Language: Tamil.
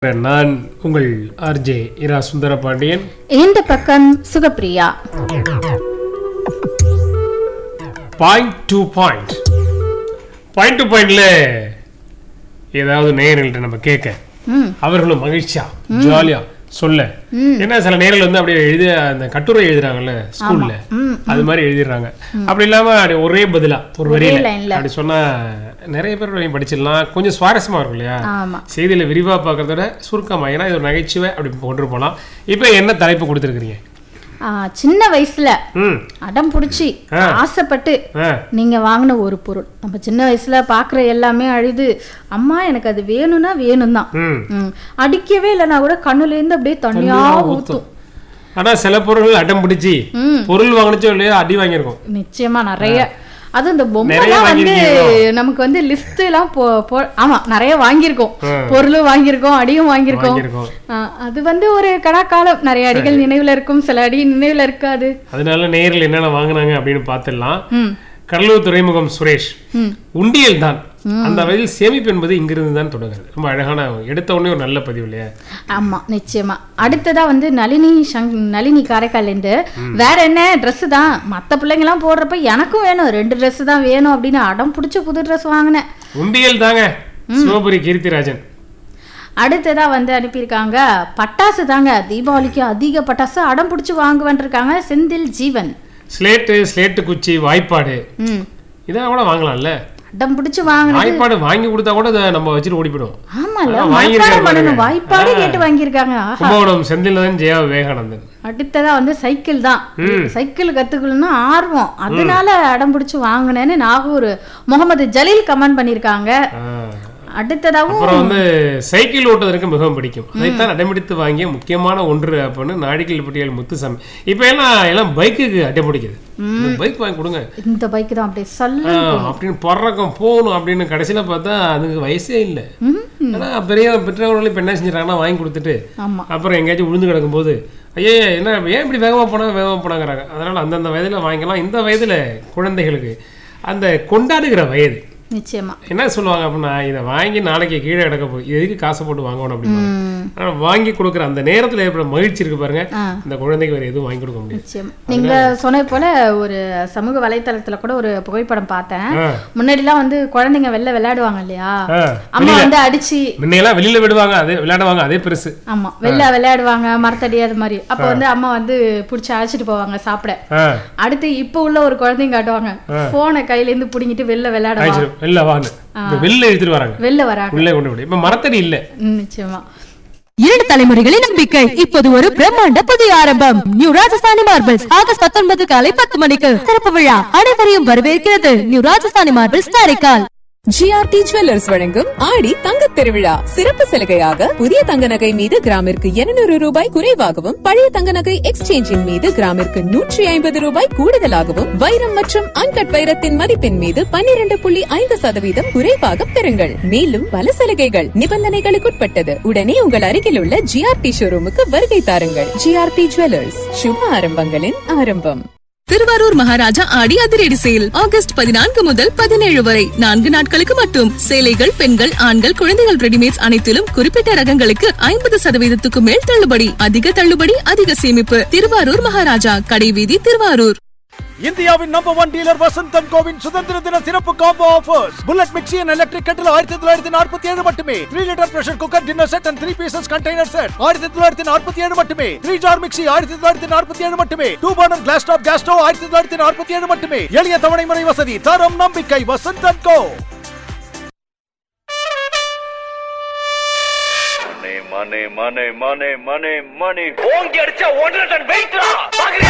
நான் உங்கள் ஆர்ஜே இரா சுந்தர பாண்டியன் இந்த பக்கம் Sugapriya point to point point to பாயிண்ட்ல ஏதாவது நேயர்கள்ட்ட நம்ம கேட்க ம் அவர்களும் மகிழ்ச்சியா ஜாலியா சொல்ல ஏன்னா சில நேரில் வந்து அப்படியே எழுதி அந்த கட்டுரை எழுதுறாங்கல்ல ஸ்கூல்ல ம் அது மாதிரி எழுதிடுறாங்க அப்படி இல்லாம அப்படி ஒரே பதிலா ஒரு வரியில லைன்ல. அப்படி சொன்னா நிறைய பேர் வரையும் படிச்சிடலாம் கொஞ்சம் சுவாரஸ்யமா இருக்கும் இல்லையா ஆமா செய்தியில விரிவா பார்க்கறத விட சுருக்கமா ஏன்னா இது ஒரு நகைச்சுவை அப்படி கொண்டு போகலாம் இப்போ என்ன தலைப்பு கொடுத்துருக்கீங்க ஆ, சின்ன வயசுல ம் அடம் பிடிச்சி ஆ. ஆசைப்பட்டு ஆ நீங்க வாங்கின ஒரு பொருள் நம்ம சின்ன வயசுல பாக்குற எல்லாமே அழுது அம்மா எனக்கு அது வேணும்னா வேணும் தான் ம் அடிக்கவே இல்லைன்னா கூட கண்ணுல இருந்து அப்படியே தனியா ஊத்தும் ஆனா சில பொருள்கள் அடம் பிடிச்சி ம் பொருள் வாங்கினச்சோ இல்லையோ அடி வாங்கியிருக்கோம் நிச்சயமா நிறைய அது இந்த நிறைய பொம்மைலாம் வந்து வாங்கியிருக்கீங்களோ? நமக்கு வந்து லிஸ்ட் எல்லாம் போ போ- ஆமா நிறைய வாங்கியிருக்கோம் ஆ. பொருளும் வாங்கியிருக்கோம் அடியும் வாங்கியிருக்கோம் வாங்கியிருக்கோம் ஆ, அது வந்து ஒரு கணக்காலம் நிறைய அடிகள் நினைவுல இருக்கும் சில அடி நினைவுல இருக்காது அதனால நேரில் என்னென்ன வாங்கினாங்க அப்படின்னு பார்த்துடலாம் ம் கடலூர் துறைமுகம் சுரேஷ் ம் உண்டியல் தான் அந்த வயதில் சேமிப்பு என்பது இங்கிருந்து தான் தொடங்குது ரொம்ப அழகான எடுத்த உடனே ஒரு நல்ல பதிவு இல்லையா ஆமா நிச்சயமா அடுத்ததா வந்து நளினி சங் நளினி காரைக்கால்லேருந்து வேற என்ன Dress தான் மத்த பிள்ளைங்கலாம் போடுறப்ப எனக்கும் வேணும் ரெண்டு Dress தான் வேணும் அப்படின்னு அடம் பிடிச்ச புது Dress வாங்கினேன் உண்டியல் தாங்க சிவபுரி கீர்த்திராஜன் அடுத்ததா வந்து அனுப்பியிருக்காங்க பட்டாசு தாங்க தீபாவளிக்கு அதிக பட்டாசு அடம் பிடிச்சி வாங்குவேன் இருக்காங்க செந்தில் ஜீவன் ஸ்லேட்டு ஸ்லேட்டு குச்சி வாய்ப்பாடு ம் இதெல்லாம் கூட வாங்கலாம்ல அடம் பிடிச்சி வாங்கினது வாய்ப்பாடு வாங்கி கொடுத்தா கூட அதை நம்ம வச்சுட்டு ஓடி போயிடும் ஆமால அதான் வாங்கியிருக்காரு மனப்பாடம் பண்ணணும் பாருங்க. வாய்ப்பாடு கேட்டு வாங்கியிருக்காங்க ஆஹா. கும்பகோணம் செந்திலன் ஜெயா விவேகானந்தன் அடுத்ததா வந்து சைக்கிள் தான் சைக்கிள் கத்துக்கணும்னா ஆர்வம் அதனால அடம் பிடிச்சி வாங்கினேன்னு நாகூர் முகமது ஜலீல் கமெண்ட் பண்ணியிருக்காங்க ஆ. அடுத்ததாவும் அப்புறம் வந்து சைக்கிள் ஓட்டுவதற்கு மிகவும் பிடிக்கும் அதைத்தான் அடம்பிடித்து வாங்கிய முக்கியமான ஒன்று அப்படின்னு நாடிக்கல் பட்டியல் முத்துசாமி இப்போ எல்லாம் எல்லாம் பைக்குக்கு அடைப்பிடிக்குது பைக் வாங்கி கொடுங்க இந்த பைக் தான் அப்படியே சொல்ல ஆ, அப்படின்னு பறக்கம் போகணும் அப்படின்னு கடைசியில பார்த்தா அதுக்கு வயசே இல்லை ம், ஆனா பெரிய பெற்றவர்கள் இப்போ என்ன செஞ்சுறாங்கன்னா வாங்கி கொடுத்துட்டு ஆமா அப்புறம் எங்கேயாச்சும் விழுந்து கிடக்கும்போது ஐயே என்ன ஏன் இப்படி வேகமாக போனாங்க வேகமாக போனாங்கிறாங்க அதனால அந்தந்த வயதில் வாங்கிக்கலாம் இந்த வயதில் குழந்தைகளுக்கு அந்த கொண்டாடுகிற வயது நிச்சயமா என்ன சொல்லுவாங்க அப்படின்னா இதை வாங்கி நாளைக்கு கீழே கிடக்க போகுது இது எதுக்கு காசை போட்டு வாங்கணும் அப்படின்னு ம், ஆனால் வாங்கி கொடுக்குற அந்த நேரத்தில் ஏற்பட மகிழ்ச்சி இருக்கு பாருங்க ஆ. இந்த குழந்தைக்கு வேற எதுவும் வாங்கி கொடுக்க முடியாது நிச்சயமா நீங்க சொன்னது போல ஒரு சமூக வலைத்தளத்துல கூட ஒரு புகைப்படம் பார்த்தேன் ஆ. முன்னாடிலாம் வந்து குழந்தைங்க வெளில விளையாடுவாங்க இல்லையா ஆ. அம்மா வந்து அடிச்சு முன்னையெல்லாம் வெளியில விடுவாங்க அதே விளையாடுவாங்க அதே பெருசு ஆமா வெளில விளையாடுவாங்க மரத்தடி அது மாதிரி அப்ப வந்து அம்மா வந்து புடிச்சு அழைச்சிட்டு போவாங்க சாப்பிட ஆ அடுத்து இப்ப உள்ள ஒரு குழந்தைங்க காட்டுவாங்க போனை கையில இருந்து புடிங்கிட்டு வெளில விளையாடுவாங்க ஆயிடுச்சு வெளில வாங்க இப்ப வெளில எடுத்துட்டு வராங்க வெளில வராங்க உள்ளே கொண்டு விடு இப்ப மரத்தடி இல்ல ம், நிச்சயமா இரண்டு தலைமுறைகளின் நம்பிக்கை இப்போது ஒரு பிரம்மாண்ட புதிய ஆரம்பம் நியூ ராஜஸ்தானி மார்பிள்ஸ் ஆகஸ்ட் பத்தொன்பது காலை பத்து மணிக்கு திறப்பு விழா அனைவரையும் வரவேற்கிறது new Rajasthani marbles Karaikal GRT jewellers வழங்கும் ஆடி தங்கத் திருவிழா சிறப்பு சலுகையாக புதிய தங்க நகை மீது கிராமிற்கு 200 ரூபாய் குறைவாகவும் பழைய தங்க நகை எக்ஸ்சேஞ்சின் மீது கிராமிற்கு நூற்றி ஐம்பது ரூபாய் கூடுதலாகவும் வைரம் மற்றும் அன்கட் வைரத்தின் மதிப்பின் மீது 12.5% புள்ளி ஐந்து சதவீதம் குறைவாக பெறுங்கள் மேலும் பல சலுகைகள் நிபந்தனைகளுக்குட்பட்டது உடனே உங்கள் அருகில் உள்ள ஜிஆர்டி ஷோரூமுக்கு வருகை தாருங்கள் ஜிஆர்டி ஜுவல்லர்ஸ் சுப ஆரம்பங்களின் ஆரம்பம் திருவாரூர் மகாராஜா ஆடி அதிரடி சேல் ஆகஸ்ட் பதினான்கு முதல் பதினேழு வரை நான்கு நாட்களுக்கு மட்டும் சேலைகள் பெண்கள் ஆண்கள் குழந்தைகள் ரெடிமேட்ஸ் அனைத்திலும் குறிப்பிட்ட ரகங்களுக்கு ஐம்பது சதவீதத்துக்கு மேல் தள்ளுபடி அதிக தள்ளுபடி அதிக சேமிப்பு திருவாரூர் மகாராஜா கடைவீதி திருவாரூர் இந்தியாவின் நம்பர் ஒன் டீலர் வசந்தன் கோவின் சுதந்திர தின சிறப்பு combo offers bullet mixie and electric கட்டில் ஆயிரத்தி தொள்ளாயிரத்தி நாற்பத்தி ஏழு மட்டுமே three litre pressure cooker dinner set and three pieces container set ஆயிரத்தி தொள்ளாயிரத்தி நாற்பத்தி ஏழு மட்டுமே த்ரீ ஜார் மிக்சி ஆயிரத்தி தொள்ளாயிரத்தி நாற்பத்தி ஏழு மட்டுமே two burner glass top gas stove ஆயிரத்தி தொள்ளாயிரத்தி நாற்பத்தி ஏழு மட்டுமே எளிய தவணை முறை வசதி தரம் நம்பிக்கை வசந்தன் கோ மணி மணி மணி மணி மணி மணி ஓங்கி அடிச்சா ஒன்றரை டன் வெயிட்ரா பாக்குறியா